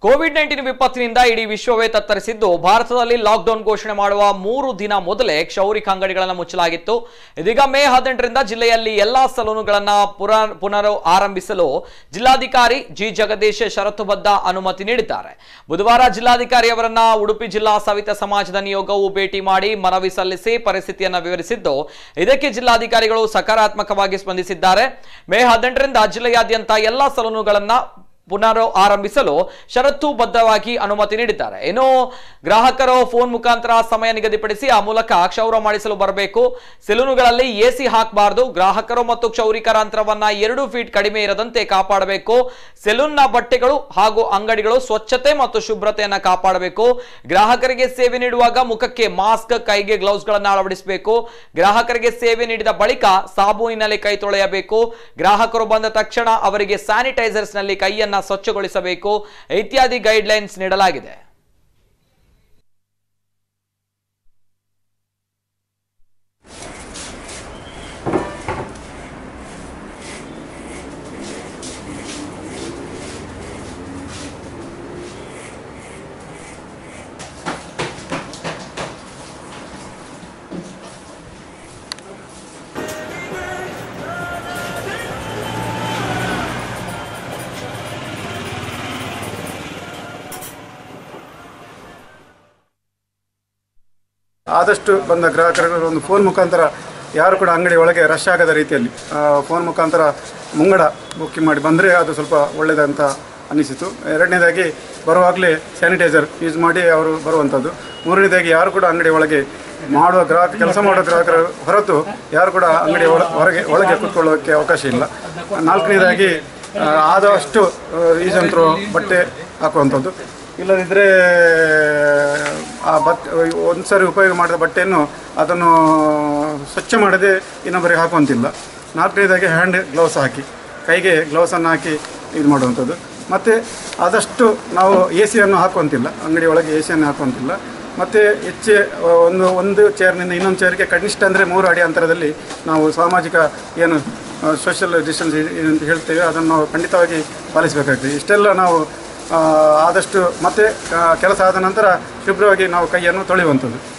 Covid nineteen ವಿಪತ್ತಿನಿಂದ ಇಡೀ ವಿಶ್ವವೇ ತತ್ತರಿಸಿದ್ದು ಭಾರತದಲ್ಲಿ ಲಾಕ್ಡೌನ್ ಘೋಷಣೆ ಮಾಡುವ ಮೂರು ದಿನ ಮೊದಲೇ ಕ್ಷೌರಿಕ ಅಂಗಡಿಗಳನ್ನು ಮುಚ್ಚಲಾಗಿತ್ತು ಇದೀಗ ಮೇ ಹದಿನೆಂಟರಿಂದ ಜಿಲ್ಲೆಯಲ್ಲಿ ಎಲ್ಲಾ ಸಲೂನುಗಳನ್ನ ಪುರ ಪುನರ್ ಆರಂಭಿಸಲು ಜಿಲ್ಲಾಧಿಕಾರಿ ಜಿ ಜಗದೀಶ್ ಷರತ್ತುಬದ್ಧ ಅನುಮತಿ ನೀಡಿದ್ದಾರೆ ಬುಧವಾರ ಜಿಲ್ಲಾಧಿಕಾರಿ ಅವರನ್ನ ಉಡುಪಿ ಜಿಲ್ಲಾ ಸವಿತ ಸಮಾಜದ ನಿಯೋಗವು ಭೇಟಿ ಮಾಡಿ ಮನವಿ ಸಲ್ಲಿಸಿ ಪರಿಸ್ಥಿತಿಯನ್ನ ವಿವರಿಸಿದ್ದು ಇದಕ್ಕೆ ಜಿಲ್ಲಾಧಿಕಾರಿಗಳು ಸಕಾರಾತ್ಮಕವಾಗಿ ಸ್ಪಂದಿಸಿದ್ದಾರೆ ಮೇ ಹದಿನೆಂಟರಿಂದ ಜಿಲ್ಲೆಯಾದ್ಯಂತ ಎಲ್ಲಾ ಸಲೂನುಗಳನ್ನ ಪುನರ್ ಆರಂಭಿಸಲು ಷರತ್ತುಬದ್ಧವಾಗಿ ಅನುಮತಿ ನೀಡಿದ್ದಾರೆ ಇನ್ನು ಗ್ರಾಹಕರು ಫೋನ್ ಮುಖಾಂತರ ಸಮಯ ನಿಗದಿಪಡಿಸಿ ಆ ಮೂಲಕ ಕ್ಷೌರ ಮಾಡಿಸಲು ಬರಬೇಕು ಸೆಲೂನುಗಳಲ್ಲಿ ಎಸಿ ಹಾಕಬಾರದು ಗ್ರಾಹಕರು ಮತ್ತು ಕ್ಷೌರಿಕರ ಅಂತರವನ್ನ ಎರಡು ಫೀಟ್ ಕಡಿಮೆ ಇರದಂತೆ ಕಾಪಾಡಬೇಕು ಸೆಲೂನ್ನ ಬಟ್ಟೆಗಳು ಹಾಗೂ ಅಂಗಡಿಗಳು ಸ್ವಚ್ಛತೆ ಮತ್ತು ಶುಭ್ರತೆಯನ್ನ ಕಾಪಾಡಬೇಕು ಗ್ರಾಹಕರಿಗೆ ಸೇವೆ ನೀಡುವಾಗ ಮುಖಕ್ಕೆ ಮಾಸ್ಕ್ ಕೈಗೆ ಗ್ಲೌಸ್ ಗಳನ್ನ ಅಳವಡಿಸಬೇಕು ಗ್ರಾಹಕರಿಗೆ ಸೇವೆ ನೀಡಿದ ಬಳಿಕ ಸಾಬೂನಿನಲ್ಲಿ ಕೈ ತೊಳೆಯಬೇಕು ಗ್ರಾಹಕರು ಬಂದ ತಕ್ಷಣ ಅವರಿಗೆ ಸ್ಯಾನಿಟೈಸರ್ಸ್ ನಲ್ಲಿ ಕೈಯನ್ನ ಸ್ವಚ್ಛಗೊಳಿಸಬೇಕು ಇತ್ಯಾದಿ ಗೈಡ್ ಲೈನ್ಸ್ ನೀಡಲಾಗಿದೆ ಆದಷ್ಟು ಬಂದ ಗ್ರಾಹಕರು ಒಂದು ಫೋನ್ ಮುಖಾಂತರ ಯಾರು ಕೂಡ ಅಂಗಡಿ ಒಳಗೆ ರಶ್ ಆಗದ ರೀತಿಯಲ್ಲಿ ಫೋನ್ ಮುಖಾಂತರ ಮುಂಗಡ ಬುಕ್ಕಿಂಗ್ ಮಾಡಿ ಬಂದರೆ ಅದು ಸ್ವಲ್ಪ ಒಳ್ಳೆಯದಂತ ಅನಿಸಿತು ಎರಡನೇದಾಗಿ ಬರುವಾಗಲೇ ಸ್ಯಾನಿಟೈಸರ್ ಯೂಸ್ ಮಾಡಿ ಅವರು ಬರುವಂಥದ್ದು ಮೂರನೇದಾಗಿ ಯಾರು ಕೂಡ ಅಂಗಡಿ ಒಳಗೆ ಮಾಡುವ ಗ್ರಾಹಕ ಕೆಲಸ ಮಾಡುವ ಗ್ರಾಹಕರ ಹೊರತು ಯಾರು ಕೂಡ ಅಂಗಡಿ ಒಳ ಹೊರಗೆ ಒಳಗೆ ಕೂತ್ಕೊಳ್ಳೋಕ್ಕೆ ಅವಕಾಶ ಇಲ್ಲ ನಾಲ್ಕನೇದಾಗಿ ಆ, ಆದಷ್ಟು ಈಜನ್ ಥ್ರೋ ಬಟ್ಟೆ ಹಾಕುವಂಥದ್ದು ಇಲ್ಲದಿದ್ದರೆ ಆ ಬಟ್ ಒಂದು ಸಾರಿ ಉಪಯೋಗ ಮಾಡಿದ ಬಟ್ಟೆಯನ್ನು ಅದನ್ನು ಸ್ವಚ್ಛ ಮಾಡದೆ ಇನ್ನೊಬ್ಬರಿಗೆ ಹಾಕುವಂತಿಲ್ಲ ನಾಲ್ಕನೇದಾಗಿ ಹ್ಯಾಂಡ್ ಗ್ಲೌಸ್ ಹಾಕಿ ಕೈಗೆ ಗ್ಲೌಸನ್ನು ಹಾಕಿ ಇದು ಮಾಡುವಂಥದ್ದು ಮತ್ತು ಆದಷ್ಟು ನಾವು ಎ ಸಿಯನ್ನು ಹಾಕುವಂತಿಲ್ಲ ಅಂಗಡಿ ಒಳಗೆ ಎ ಸಿಯನ್ನು ಹಾಕುವಂತಿಲ್ಲ ಮತ್ತು ಹೆಚ್ಚೆ ಒಂದು ಒಂದು ಚೇರ್ನಿಂದ ಇನ್ನೊಂದು ಚೇರ್ಗೆ ಕನಿಷ್ಠ ಅಂದರೆ ಮೂರು ಅಡಿ ಅಂತರದಲ್ಲಿ ನಾವು ಸಾಮಾಜಿಕ ಏನು ಸೋಷಿಯಲ್ ಡಿಸ್ಟೆನ್ಸ್ ಅಂತ ಹೇಳ್ತೇವೆ ಅದನ್ನು ನಾವು ಖಂಡಿತವಾಗಿ ಪಾಲಿಸಬೇಕಾಗ್ತದೆ ಇಷ್ಟೆಲ್ಲ ನಾವು ಆ, ಆದಷ್ಟು ಮತ್ತೆ ಆ, ಕೆಲಸ ಆದ ನಂತರ ಶುಭ್ರವಾಗಿ ನಾವು ಕೈಯನ್ನು ತೊಳೆಯುವಂಥದ್ದು